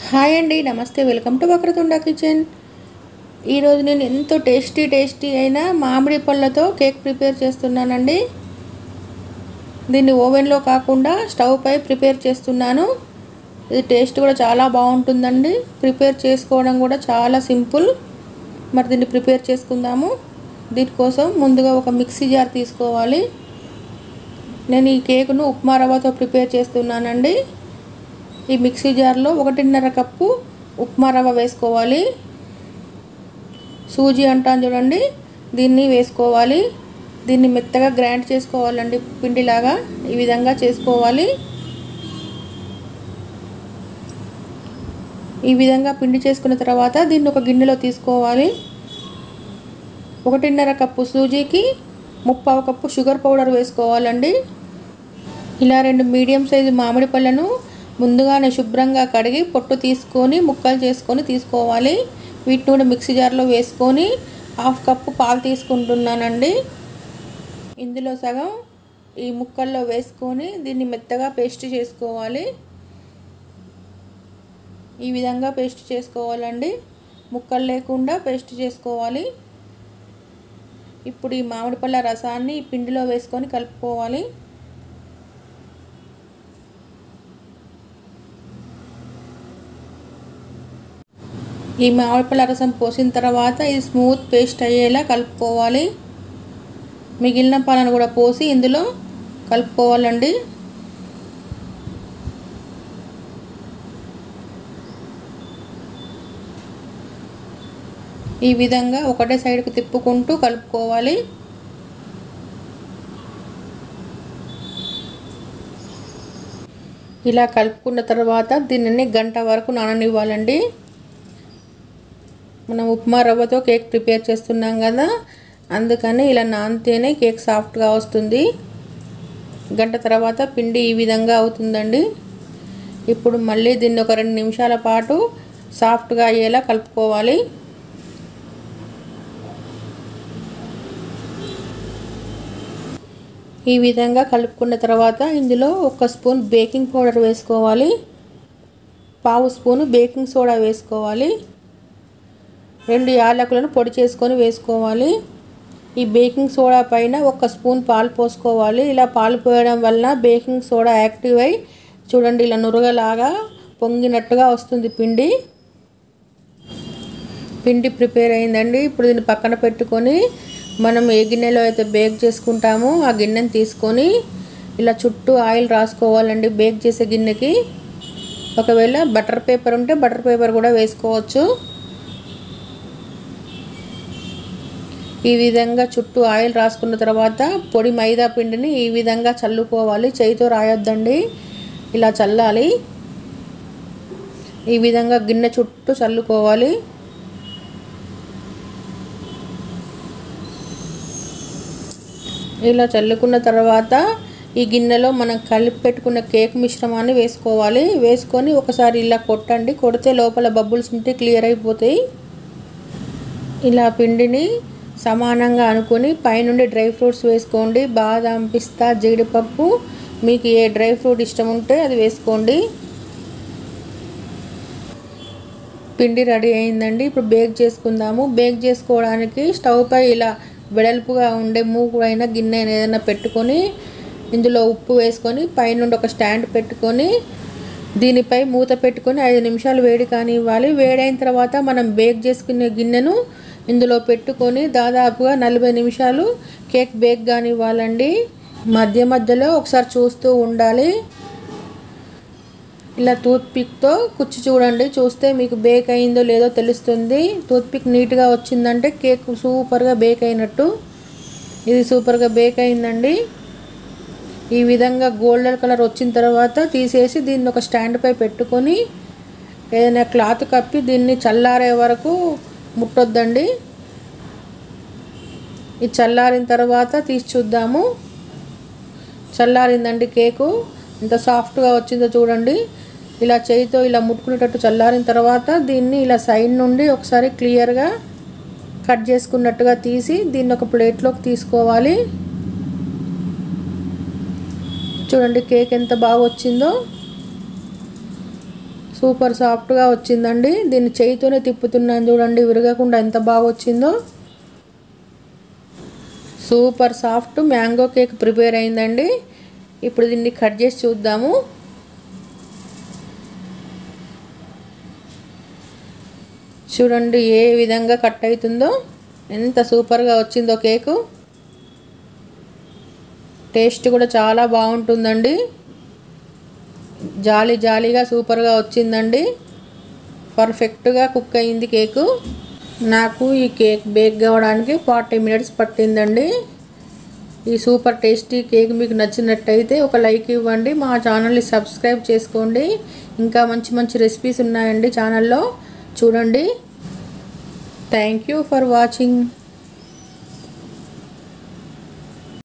hi అండి నమస్తే welcome to Vakratunda kitchen ఈరోజు నేను ఎంతో టేస్టీ టేస్టీ అయిన మామిడి పళ్ళతో కేక్ ప్రిపేర్ చేస్తున్నానండి దీన్ని ఓవెన్లో కాకుండా స్టవ్ పై ప్రిపేర్ చేస్తున్నాను ఇది టేస్ట్ కూడా చాలా బాగుంటుందండి ప్రిపేర్ చేసుకోవడం కూడా చాలా సింపుల్ మరి దీన్ని ప్రిపేర్ చేసుకుందాము దీనికోసం ముందుగా ఒక మిక్సీ జార్ తీసుకోవాలి నేను ఈ కేకును ఉప్మా రవ్వతో ప్రిపేర్ చేస్తున్నానండి ఈ మిక్సీ జార్లో ఒకటిన్నర కప్పు ఉప్మా రవ్వ వేసుకోవాలి సూజీ అంటాను చూడండి దీన్ని వేసుకోవాలి దీన్ని మెత్తగా గ్రైండ్ చేసుకోవాలండి పిండిలాగా ఈ విధంగా చేసుకోవాలి ఈ విధంగా పిండి చేసుకున్న తర్వాత దీన్ని ఒక గిన్నెలో తీసుకోవాలి ఒకటిన్నర కప్పు సూజీకి ముప్పావు కప్పు షుగర్ పౌడర్ వేసుకోవాలండి ఇలా రెండు మీడియం సైజు మామిడి పళ్ళను ముందుగానే శుభ్రంగా కడిగి పొట్టు తీసుకొని ముక్కలు చేసుకొని తీసుకోవాలి వీటిని కూడా మిక్సీ జార్లో వేసుకొని హాఫ్ కప్పు పాలు తీసుకుంటున్నానండి ఇందులో సగం ఈ ముక్కల్లో వేసుకొని దీన్ని మెత్తగా పేస్ట్ చేసుకోవాలి ఈ విధంగా పేస్ట్ చేసుకోవాలండి ముక్కలు లేకుండా పేస్ట్ చేసుకోవాలి ఇప్పుడు ఈ మామిడి పళ్ళ రసాన్ని ఈ పిండిలో వేసుకొని కలుపుకోవాలి ఈ మామిడిపళ్ళ రసం పోసిన తర్వాత ఇది స్మూత్ పేస్ట్ అయ్యేలా కలుపుకోవాలి మిగిలిన పాలను కూడా పోసి ఇందులో కలుపుకోవాలండి ఈ విధంగా ఒకటే సైడ్కి తిప్పుకుంటూ కలుపుకోవాలి ఇలా కలుపుకున్న తర్వాత దీనిని గంట వరకు నాననివ్వాలండి మనం ఉప్మా రవ్వతో కేక్ ప్రిపేర్ చేస్తున్నాం కదా అందుకని ఇలా నానితేనే కేక్ సాఫ్ట్గా వస్తుంది గంట తర్వాత పిండి ఈ విధంగా అవుతుందండి ఇప్పుడు మళ్ళీ దీన్ని ఒక రెండు నిమిషాల పాటు సాఫ్ట్గా అయ్యేలా కలుపుకోవాలి ఈ విధంగా కలుపుకున్న తర్వాత ఇందులో ఒక స్పూన్ బేకింగ్ పౌడర్ వేసుకోవాలి పావు స్పూను బేకింగ్ సోడా వేసుకోవాలి రెండు యాలకులను పొడి చేసుకొని వేసుకోవాలి ఈ బేకింగ్ సోడా పైన ఒక స్పూన్ పాలు పోసుకోవాలి ఇలా పాలు పోయడం వల్ల బేకింగ్ సోడా యాక్టివ్ అయి చూడండి ఇలా నురగలాగా పొంగినట్టుగా వస్తుంది పిండి పిండి ప్రిపేర్ అయిందండి ఇప్పుడు దీన్ని పక్కన పెట్టుకొని మనం ఏ గిన్నెలో అయితే బేక్ చేసుకుంటామో ఆ గిన్నెని తీసుకొని ఇలా చుట్టూ ఆయిల్ రాసుకోవాలండి బేక్ చేసే గిన్నెకి ఒకవేళ బటర్ పేపర్ ఉంటే బటర్ పేపర్ కూడా వేసుకోవచ్చు ఈ విధంగా చుట్టూ ఆయిల్ రాసుకున్న తర్వాత పొడి మైదా పిండిని ఈ విధంగా చల్లుకోవాలి చేయితో రాయొద్దండి ఇలా చల్లాలి ఈ విధంగా గిన్నె చుట్టూ చల్లుకోవాలి ఇలా చల్లుకున్న తర్వాత ఈ గిన్నెలో మనం కలిపి పెట్టుకున్న కేక్ మిశ్రమాన్ని వేసుకోవాలి వేసుకొని ఒకసారి ఇలా కొట్టండి కొడితే లోపల బబుల్స్ ఉంటే క్లియర్ అయిపోతాయి ఇలా పిండిని సమానంగా అనుకొని పైనుండి డ్రై ఫ్రూట్స్ వేసుకోండి బాదం పిస్తా జీడిపప్పు మీకు ఏ డ్రై ఫ్రూట్ ఇష్టం ఉంటే అది వేసుకోండి పిండి రెడీ అయిందండి ఇప్పుడు బేక్ చేసుకుందాము బేక్ చేసుకోవడానికి స్టవ్ పై ఇలా వెడల్పుగా ఉండే మూకుడైన గిన్నె ఏదైనా పెట్టుకొని ఇందులో ఉప్పు వేసుకొని పైనుండి ఒక స్టాండ్ పెట్టుకొని దీనిపై మూత పెట్టుకొని ఐదు నిమిషాలు వేడి కానివ్వాలి వేడైన తర్వాత మనం బేక్ చేసుకునే గిన్నెను ఇందులో పెట్టుకొని దాదాపుగా నలభై నిమిషాలు కేక్ బేక్ కానివ్వాలండి మధ్య మధ్యలో ఒకసారి చూస్తూ ఉండాలి ఇలా టూత్పిక్తో కుచ్చి చూడండి చూస్తే మీకు బేక్ అయిందో లేదో తెలుస్తుంది టూత్పిక్ నీట్గా వచ్చిందంటే కేక్ సూపర్గా బేక్ అయినట్టు ఇది సూపర్గా బేక్ అయిందండి ఈ విధంగా గోల్డెన్ కలర్ వచ్చిన తర్వాత తీసేసి దీన్ని ఒక స్టాండ్ పై పెట్టుకొని ఏదైనా క్లాత్ కప్పి దీన్ని చల్లారే వరకు ముట్టొద్దండి ఇది చల్లారిన తర్వాత తీసి చూద్దాము చల్లారిందండి కేకు ఎంత సాఫ్ట్గా వచ్చిందో చూడండి ఇలా చేయితో ఇలా ముట్టుకునేటట్టు చల్లారిన తర్వాత దీన్ని ఇలా సైడ్ నుండి ఒకసారి క్లియర్గా కట్ చేసుకున్నట్టుగా తీసి దీన్ని ఒక ప్లేట్లోకి తీసుకోవాలి చూడండి కేక్ ఎంత బాగా వచ్చిందో సూపర్ సాఫ్ట్గా వచ్చిందండి దీన్ని చేయితోనే తిప్పుతున్నాను చూడండి విరగకుండా ఎంత బాగా వచ్చిందో super soft mango cake prepare అయిందండి ఇప్పుడు దీన్ని కట్ చేసి చూద్దాము చూడండి ఏ విధంగా కట్ అవుతుందో ఎంత సూపర్గా వచ్చిందో కేకు టేస్ట్ కూడా చాలా బాగుంటుందండి జాలి జాలీగా సూపర్గా వచ్చిందండి పర్ఫెక్ట్గా కుక్ అయింది కేకు నాకు ఈ కేక్ బేక్ కావడానికి ఫార్టీ మినిట్స్ పట్టిందండి ఈ సూపర్ టేస్టీ కేక్ మీకు నచ్చినట్టయితే ఒక లైక్ ఇవ్వండి మా ఛానల్ని సబ్స్క్రైబ్ చేసుకోండి ఇంకా మంచి మంచి రెసిపీస్ ఉన్నాయండి ఛానల్లో చూడండి థ్యాంక్ యూ ఫర్ వాచింగ్